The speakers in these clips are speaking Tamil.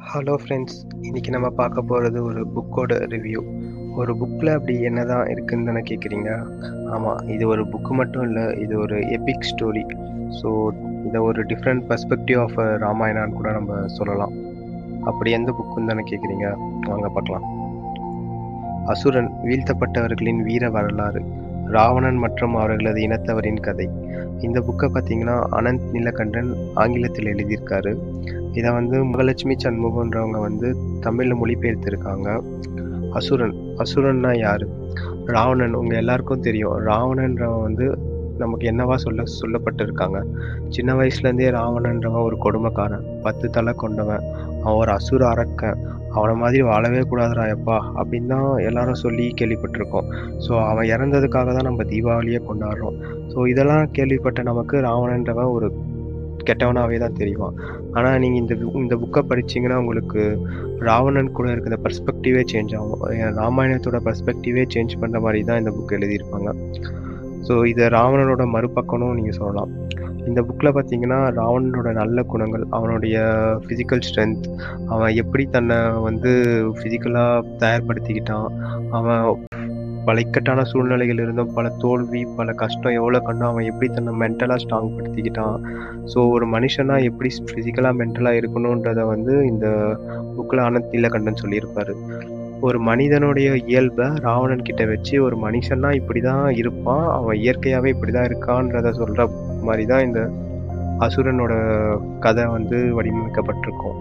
ஹலோ ஃப்ரெண்ட்ஸ் இன்றைக்கி நம்ம பார்க்க போகிறது ஒரு புக்கோட ரிவ்யூ ஒரு புக்கில் அப்படி என்ன தான் இருக்குன்னு தானே கேட்குறீங்க ஆமாம் இது ஒரு புக்கு மட்டும் இல்லை இது ஒரு எபிக் ஸ்டோரி ஸோ இதை ஒரு டிஃப்ரெண்ட் பர்ஸ்பெக்டிவ் ஆஃப் ராமாயணான்னு கூட நம்ம சொல்லலாம் அப்படி எந்த புக்குன்னு தானே கேட்குறீங்க வாங்க பார்க்கலாம் அசுரன் வீழ்த்தப்பட்டவர்களின் வீர வரலாறு ராவணன் மற்றும் அவர்களது இனத்தவரின் கதை இந்த புக்கை பார்த்தீங்கன்னா அனந்த் நீலகண்டன் ஆங்கிலத்தில் எழுதியிருக்காரு இதை வந்து மகலட்சுமி சண்முகன்றவங்க வந்து தமிழில் மொழிபெயர்த்திருக்காங்க அசுரன் அசுரன்னா யார் ராவணன் உங்கள் எல்லாருக்கும் தெரியும் ராவணன்றவன் வந்து நமக்கு என்னவா சொல்ல சொல்லப்பட்டிருக்காங்க சின்ன வயசுலேருந்தே ராவணன்றவன் ஒரு கொடுமைக்காரன் பத்து தலை கொண்டவன் அவன் ஒரு அசுர அரக்கன் அவனை மாதிரி வாழவே கூடாதுடா எப்பா அப்படின்னு தான் எல்லாரும் சொல்லி கேள்விப்பட்டிருக்கோம் ஸோ அவன் இறந்ததுக்காக தான் நம்ம தீபாவளியை கொண்டாடுறோம் ஸோ இதெல்லாம் கேள்விப்பட்ட நமக்கு ராவணன்றவன் ஒரு கெட்டவனாகவே தான் தெரியும் ஆனால் நீங்கள் இந்த இந்த புக்கை படிச்சீங்கன்னா உங்களுக்கு ராவணன் கூட இருக்கிற பர்ஸ்பெக்டிவே சேஞ்ச் ஆகும் ராமாயணத்தோட பர்ஸ்பெக்டிவே சேஞ்ச் பண்ணுற மாதிரி தான் இந்த புக் எழுதியிருப்பாங்க ஸோ இதை ராவணனோட மறுபக்கம்னு நீங்கள் சொல்லலாம் இந்த புக்கில் பார்த்தீங்கன்னா ராவணனோட நல்ல குணங்கள் அவனுடைய ஃபிசிக்கல் ஸ்ட்ரென்த் அவன் எப்படி தன்னை வந்து ஃபிசிக்கலாக தயார்படுத்திக்கிட்டான் அவன் பல இக்கட்டான சூழ்நிலைகள் இருந்தும் பல தோல்வி பல கஷ்டம் எவ்வளோ கண்டோ அவன் எப்படி தன்னை மென்டலாக ஸ்ட்ராங் படுத்திக்கிட்டான் ஸோ ஒரு மனுஷனாக எப்படி ஃபிசிக்கலாக மென்டலாக இருக்கணுன்றத வந்து இந்த புக்கில் ஆனந்த் நீலகண்டன் சொல்லியிருப்பாரு ஒரு மனிதனுடைய இயல்பை ராவணன் கிட்ட வச்சு ஒரு மனுஷன்னா இப்படி தான் இருப்பான் அவன் இயற்கையாகவே இப்படி தான் இருக்கான்றத சொல்கிற மாதிரி தான் இந்த அசுரனோட கதை வந்து வடிவமைக்கப்பட்டிருக்கும்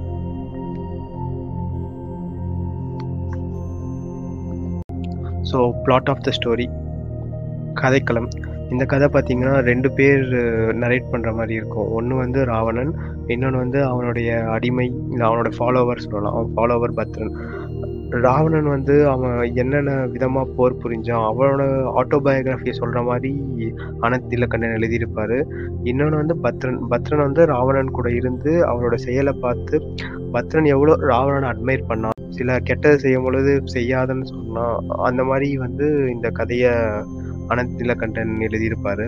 so plot of the story கதைக்களம் இந்த கதை பார்த்தீங்கன்னா ரெண்டு பேர் நரேட் பண்ணுற மாதிரி இருக்கும் ஒன்று வந்து ராவணன் இன்னொன்று வந்து அவனுடைய அடிமை இல்லை அவனோட ஃபாலோவர் சொல்லலாம் அவன் ஃபாலோவர் பத்ரன் ராவணன் வந்து அவன் என்னென்ன விதமாக போர் புரிஞ்சான் அவனோட ஆட்டோபயோகிராஃபியை சொல்கிற மாதிரி அனந்த் நீலகண்டன் எழுதியிருப்பார் இன்னொன்று வந்து பத்ரன் பத்ரன் வந்து ராவணன் கூட இருந்து அவனோட செயலை பார்த்து பத்ரன் எவ்வளோ ராவணனை அட்மையர் பண்ணான் சில கெட்டது செய்யும் பொழுது செய்யாதன்னு சொன்னான் அந்த மாதிரி வந்து இந்த கதையை அனந்த் நீலகண்டன் எழுதியிருப்பாரு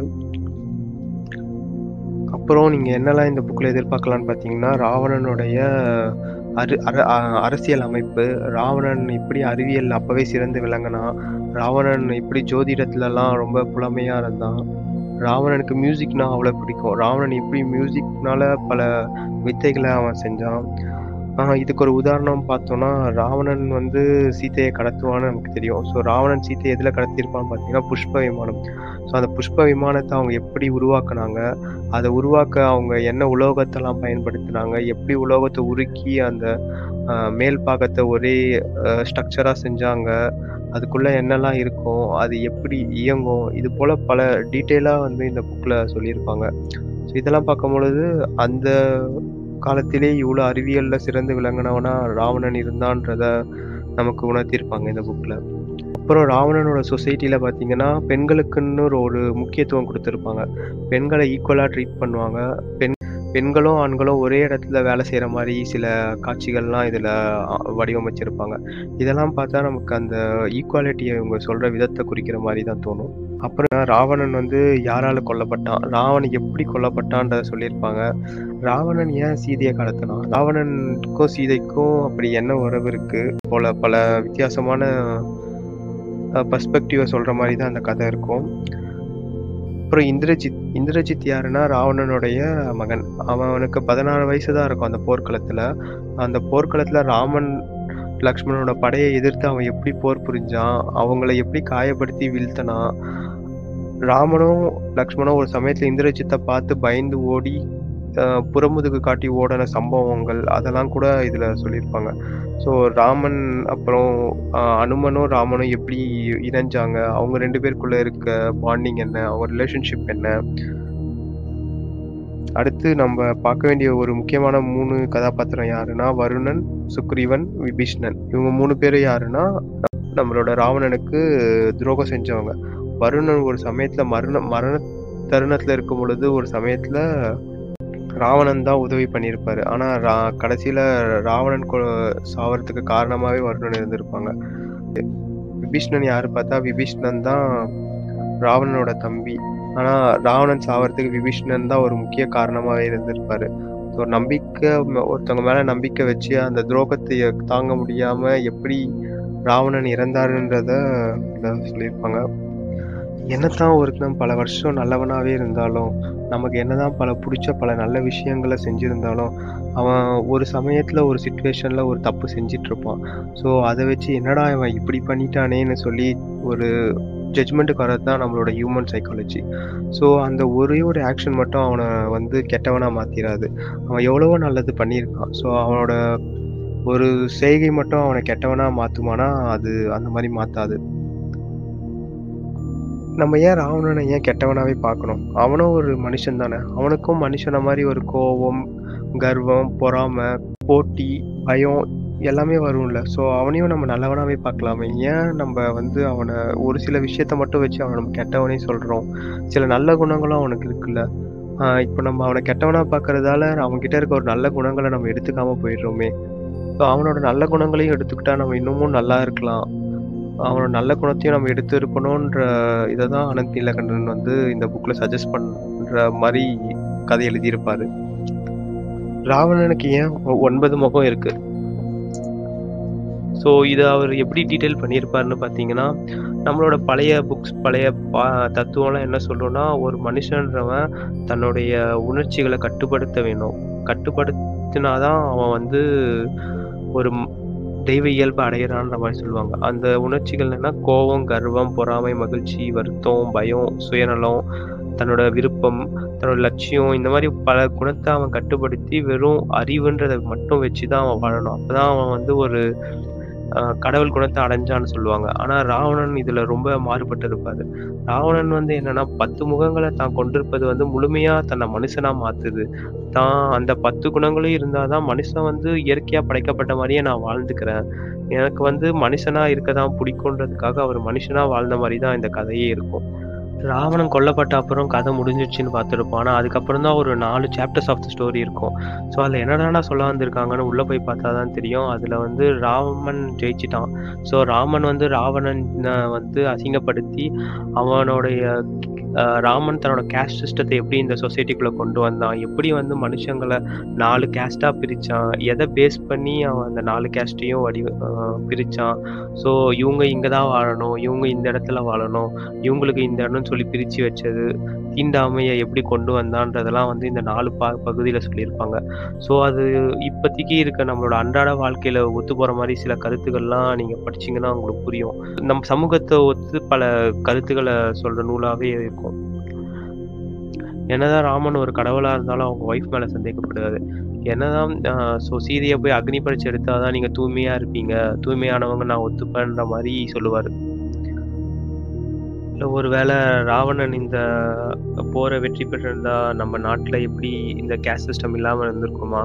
அப்புறம் நீங்கள் என்னெல்லாம் இந்த புக்கில் எதிர்பார்க்கலான்னு பார்த்தீங்கன்னா ராவணனுடைய அரு அர அரசியல் அமைப்பு ராவணன் இப்படி அறிவியல் அப்போவே சிறந்து விளங்கினா ராவணன் இப்படி ஜோதிடத்துலலாம் ரொம்ப புலமையாக இருந்தான் ராவணனுக்கு மியூசிக்னா அவ்வளோ பிடிக்கும் ராவணன் இப்படி மியூசிக்னால பல வித்தைகளை அவன் செஞ்சான் இதுக்கு ஒரு உதாரணம் பார்த்தோம்னா ராவணன் வந்து சீத்தையை கடத்துவான்னு நமக்கு தெரியும் ஸோ ராவணன் சீத்தையை எதில் கடத்தியிருப்பான்னு பார்த்தீங்கன்னா புஷ்ப விமானம் ஸோ அந்த புஷ்ப விமானத்தை அவங்க எப்படி உருவாக்குனாங்க அதை உருவாக்க அவங்க என்ன உலோகத்தெல்லாம் பயன்படுத்தினாங்க எப்படி உலோகத்தை உருக்கி அந்த மேல் பாகத்தை ஒரே ஸ்ட்ரக்சராக செஞ்சாங்க அதுக்குள்ளே என்னெல்லாம் இருக்கும் அது எப்படி இயங்கும் இது போல் பல டீட்டெயிலாக வந்து இந்த புக்கில் சொல்லியிருப்பாங்க ஸோ இதெல்லாம் பார்க்கும் பொழுது அந்த காலத்திலே இவ்வளோ அறிவியலில் சிறந்து விளங்கினவனா ராவணன் இருந்தான்றத நமக்கு உணர்த்தியிருப்பாங்க இந்த புக்கில் அப்புறம் ராவணனோட சொசைட்டியில் பார்த்தீங்கன்னா பெண்களுக்குன்னு ஒரு முக்கியத்துவம் கொடுத்துருப்பாங்க பெண்களை ஈக்குவலாக ட்ரீட் பண்ணுவாங்க பெண் பெண்களும் ஆண்களும் ஒரே இடத்துல வேலை செய்கிற மாதிரி சில காட்சிகள்லாம் இதில் வடிவமைச்சிருப்பாங்க இதெல்லாம் பார்த்தா நமக்கு அந்த ஈக்குவாலிட்டியை இவங்க சொல்கிற விதத்தை குறிக்கிற மாதிரி தான் தோணும் அப்புறம் ராவணன் வந்து யாரால் கொல்லப்பட்டான் ராவணன் எப்படி கொல்லப்பட்டான்றத சொல்லியிருப்பாங்க ராவணன் ஏன் சீதையை கடத்தினான் ராவணனுக்கும் சீதைக்கும் அப்படி என்ன உறவு இருக்கு போல பல வித்தியாசமான பர்ஸ்பெக்டிவை சொல்கிற மாதிரி தான் அந்த கதை இருக்கும் அப்புறம் இந்திரஜித் இந்திரஜித் யாருன்னா ராவணனுடைய மகன் அவனுக்கு பதினாறு வயசு தான் இருக்கும் அந்த போர்க்களத்தில் அந்த போர்க்களத்தில் ராமன் லக்ஷ்மணனோட படையை எதிர்த்து அவன் எப்படி போர் புரிஞ்சான் அவங்கள எப்படி காயப்படுத்தி வீழ்த்தனான் ராமனும் லக்ஷ்மணும் ஒரு சமயத்தில் இந்திரஜித்தை பார்த்து பயந்து ஓடி புறமுதுகு காட்டி ஓடின சம்பவங்கள் அதெல்லாம் கூட இதில் சொல்லியிருப்பாங்க ஸோ ராமன் அப்புறம் அனுமனும் ராமனும் எப்படி இணைஞ்சாங்க அவங்க ரெண்டு பேருக்குள்ள இருக்க பாண்டிங் என்ன அவங்க ரிலேஷன்ஷிப் என்ன அடுத்து நம்ம பார்க்க வேண்டிய ஒரு முக்கியமான மூணு கதாபாத்திரம் யாருன்னா வருணன் சுக்ரீவன் விபீஷ்ணன் இவங்க மூணு பேரும் யாருன்னா நம்மளோட ராவணனுக்கு துரோகம் செஞ்சவங்க வருணன் ஒரு சமயத்துல மரண மரண தருணத்துல இருக்கும் பொழுது ஒரு சமயத்துல ராவணன் தான் உதவி பண்ணியிருப்பாரு ஆனா ரா கடைசியில ராவணன் சாவறதுக்கு காரணமாவே வருணன் இருந்திருப்பாங்க விபீஷ்ணன் யாரு பார்த்தா விபீஷ்ணன் தான் ராவணனோட தம்பி ஆனா ராவணன் சாவறதுக்கு விபீஷ்ணன் தான் ஒரு முக்கிய காரணமாவே இருந்திருப்பாரு ஸோ நம்பிக்கை ம- ஒருத்தவங்க மேலே நம்பிக்கை வச்சு அந்த துரோகத்தை தாங்க முடியாமல் எப்படி ராவணன் இறந்தாருன்றத இதில் சொல்லியிருப்பாங்க என்னதான் ஒருத்தன் பல வருஷம் நல்லவனாகவே இருந்தாலும் நமக்கு என்னதான் பல பிடிச்ச பல நல்ல விஷயங்களை செஞ்சுருந்தாலும் அவன் ஒரு சமயத்தில் ஒரு சுச்சுவேஷனில் ஒரு தப்பு செஞ்சிட்டு இருப்பான் ஸோ அதை வச்சு என்னடா இவன் இப்படி பண்ணிட்டானேன்னு சொல்லி ஒரு ஜட்ஜ்மெண்ட்டுக்கு வரது தான் நம்மளோட ஹியூமன் சைக்காலஜி ஸோ அந்த ஒரே ஒரு ஆக்ஷன் மட்டும் அவனை வந்து கெட்டவனாக மாற்றிடாது அவன் எவ்வளவோ நல்லது பண்ணியிருக்கான் ஸோ அவனோட ஒரு செய்கை மட்டும் அவனை கெட்டவனாக மாற்றுமானா அது அந்த மாதிரி மாற்றாது நம்ம ஏன் ராவணனை ஏன் கெட்டவனாவே பார்க்கணும் அவனும் ஒரு மனுஷன் தானே அவனுக்கும் மனுஷனை மாதிரி ஒரு கோபம் கர்வம் பொறாமை போட்டி பயம் எல்லாமே வரும்ல ஸோ அவனையும் நம்ம நல்லவனாவே பார்க்கலாமே ஏன் நம்ம வந்து அவனை ஒரு சில விஷயத்த மட்டும் வச்சு அவனை நம்ம கெட்டவனே சொல்கிறோம் சில நல்ல குணங்களும் அவனுக்கு இருக்குல்ல இப்போ நம்ம அவனை கெட்டவனா பார்க்கறதால அவன்கிட்ட இருக்க ஒரு நல்ல குணங்களை நம்ம எடுத்துக்காம போயிடுறோமே ஸோ அவனோட நல்ல குணங்களையும் எடுத்துக்கிட்டா நம்ம இன்னமும் நல்லா இருக்கலாம் அவனோட நல்ல குணத்தையும் நம்ம எடுத்து இருக்கணுன்ற இதை தான் அனந்த் நீலகண்டன் வந்து இந்த புக்கில் சஜஸ்ட் பண்ணுற மாதிரி கதை எழுதியிருப்பாரு ராவணனுக்கு ஏன் ஒ- ஒன்பது முகம் இருக்கு ஸோ இதை அவர் எப்படி டீட்டெயில் பண்ணியிருப்பாருன்னு பார்த்தீங்கன்னா நம்மளோட பழைய புக்ஸ் பழைய பா தத்துவம்லாம் என்ன சொல்லும்னா ஒரு மனுஷன்றவன் தன்னுடைய உணர்ச்சிகளை கட்டுப்படுத்த வேணும் கட்டுப்படுத்தினாதான் அவன் வந்து ஒரு ம்- தெய்வ இயல்பு அடையிறான்ற மாதிரி சொல்லுவாங்க அந்த உணர்ச்சிகள் என்னன்னா கோபம் கர்வம் பொறாமை மகிழ்ச்சி வருத்தம் பயம் சுயநலம் தன்னோட விருப்பம் தன்னோட லட்சியம் இந்த மாதிரி பல குணத்தை அவன் கட்டுப்படுத்தி வெறும் அறிவுன்றதை மட்டும் வச்சு தான் அவன் வாழணும் அப்பதான் அவன் வந்து ஒரு ஆஹ், கடவுள் குணத்தை அடைஞ்சான்னு சொல்லுவாங்க ஆனா ராவணன் இதுல ரொம்ப மாறுபட்டு இருப்பாரு ராவணன் வந்து என்னன்னா பத்து முகங்களை தான் கொண்டிருப்பது வந்து முழுமையா தன்னை மனுஷனா மாத்துது தான் அந்த பத்து குணங்களும் இருந்தாதான் மனுஷன் வந்து இயற்கையா படைக்கப்பட்ட மாதிரியே நான் வாழ்ந்துக்கிறேன் எனக்கு வந்து மனுஷனா இருக்க தான் பிடிக்குன்றதுக்காக அவர் மனுஷனா வாழ்ந்த மாதிரி தான் இந்த கதையே இருக்கும் ராவணன் கொல்லப்பட்ட அப்புறம் கதை முடிஞ்சிடுச்சுன்னு பார்த்துருப்போம் ஆனால் அதுக்கப்புறம் தான் ஒரு நாலு சாப்டர்ஸ் ஆஃப் த ஸ்டோரி இருக்கும் ஸோ அதில் என்னடா சொல்ல வந்திருக்காங்கன்னு உள்ளே போய் பார்த்தா தான் தெரியும் அதில் வந்து ராமன் ஜெயிச்சிட்டான் ஸோ ராமன் வந்து ராவணனை வந்து அசிங்கப்படுத்தி அவனுடைய அஹ், ராமன் தன்னோட கேஸ்ட் சிஸ்டத்தை எப்படி இந்த சொசைட்டிக்குள்ளே கொண்டு வந்தான் எப்படி வந்து மனுஷங்களை நாலு கேஸ்டாக பிரித்தான் எதை பேஸ் பண்ணி அவன் அந்த நாலு கேஸ்ட்டையும் வடி அஹ், பிரிச்சான் ஸோ இவங்க இங்கே தான் வாழணும் இவங்க இந்த இடத்துல வாழணும் இவங்களுக்கு இந்த இடம்னு சொல்லி பிரித்து வச்சது தீண்டாமையை எப்படி கொண்டு வந்தான்றதெல்லாம் வந்து இந்த நாலு பா பகுதியில் சொல்லியிருப்பாங்க ஸோ அது இப்போதைக்கு இருக்க நம்மளோட அன்றாட வாழ்க்கையில் ஒத்து போகிற மாதிரி சில கருத்துக்கள்லாம் நீங்கள் படிச்சீங்கன்னா உங்களுக்கு புரியும் நம்ம சமூகத்தை ஒத்து பல கருத்துக்களை சொல்கிற நூலாகவே இருக்கும் என்னதான் ராமன் ஒரு கடவுளாக இருந்தாலும் அவங்க ஒய்ஃப் மேலே சந்தேகப்படுவாரு என்னதான் ஸோ சீதையை போய் அக்னி பரிச்சு எடுத்தாதான் நீங்கள் தூய்மையாக இருப்பீங்க தூய்மையானவங்க நான் ஒத்துப்பேன்ற மாதிரி சொல்லுவார் இல்லை ஒருவேளை ராவணன் இந்த போரை வெற்றி பெற்றிருந்தா நம்ம நாட்டில் எப்படி இந்த கேஸ் சிஸ்டம் இல்லாமல் இருந்திருக்குமா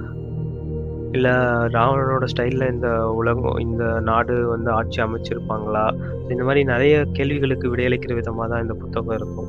இல்லை ராவணனோட ஸ்டைலில் இந்த உலகம் இந்த நாடு வந்து ஆட்சி அமைச்சிருப்பாங்களா இந்த மாதிரி நிறைய கேள்விகளுக்கு விடையளிக்கிற விதமாக தான் இந்த புத்தகம் இருக்கும்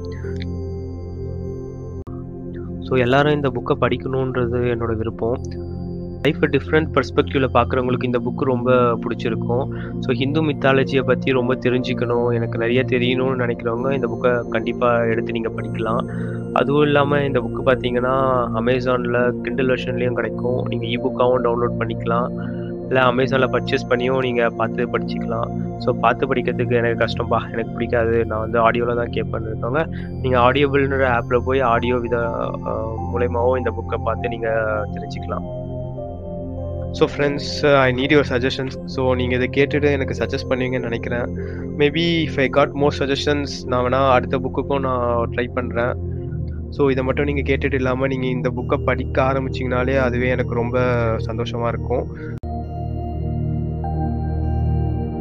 ஸோ எல்லாரும் இந்த புக்கை படிக்கணுன்றது என்னோட விருப்பம் லைஃப்பை டிஃப்ரெண்ட் பர்ஸ்பெக்டிவ்ல பார்க்குறவங்களுக்கு இந்த புக்கு ரொம்ப பிடிச்சிருக்கும் ஸோ ஹிந்து மித்தாலஜியை பற்றி ரொம்ப தெரிஞ்சுக்கணும் எனக்கு நிறைய தெரியணும்னு நினைக்கிறவங்க இந்த புக்கை கண்டிப்பாக எடுத்து நீங்கள் படிக்கலாம் அதுவும் இல்லாமல் இந்த புக்கு பார்த்தீங்கன்னா அமேசானில் கிண்டில் வெர்ஷன்லேயும் கிடைக்கும் நீங்கள் இ புக்காகவும் டவுன்லோட் பண்ணிக்கலாம் இல்லை அமேசானில் பர்ச்சேஸ் பண்ணியும் நீங்கள் பார்த்து படிச்சுக்கலாம் ஸோ பார்த்து படிக்கிறதுக்கு எனக்கு கஷ்டம்பா எனக்கு பிடிக்காது நான் வந்து ஆடியோவில் தான் கேட்பேன்னு இருக்கவங்க நீங்கள் ஆடியோபிள்ன்ற ஆப்பில் போய் ஆடியோ வித அஹ், மூலயமாவும் இந்த புக்கை பார்த்து நீங்கள் தெரிஞ்சுக்கலாம் so friends I need your suggestions so நீங்கள் இதை கேட்டுட்டு எனக்கு சஜஸ்ட் பண்ணுவீங்கன்னு நினைக்கிறேன் maybe if I got more suggestions நான் வேணால் அடுத்த புக்குக்கும் நான் ட்ரை பண்ணுறேன் ஸோ இதை மட்டும் நீங்கள் கேட்டுட்டு இல்லாமல் நீங்கள் இந்த புக்கை படிக்க ஆரம்பிச்சிங்கனாலே அதுவே எனக்கு ரொம்ப சந்தோஷமாக இருக்கும்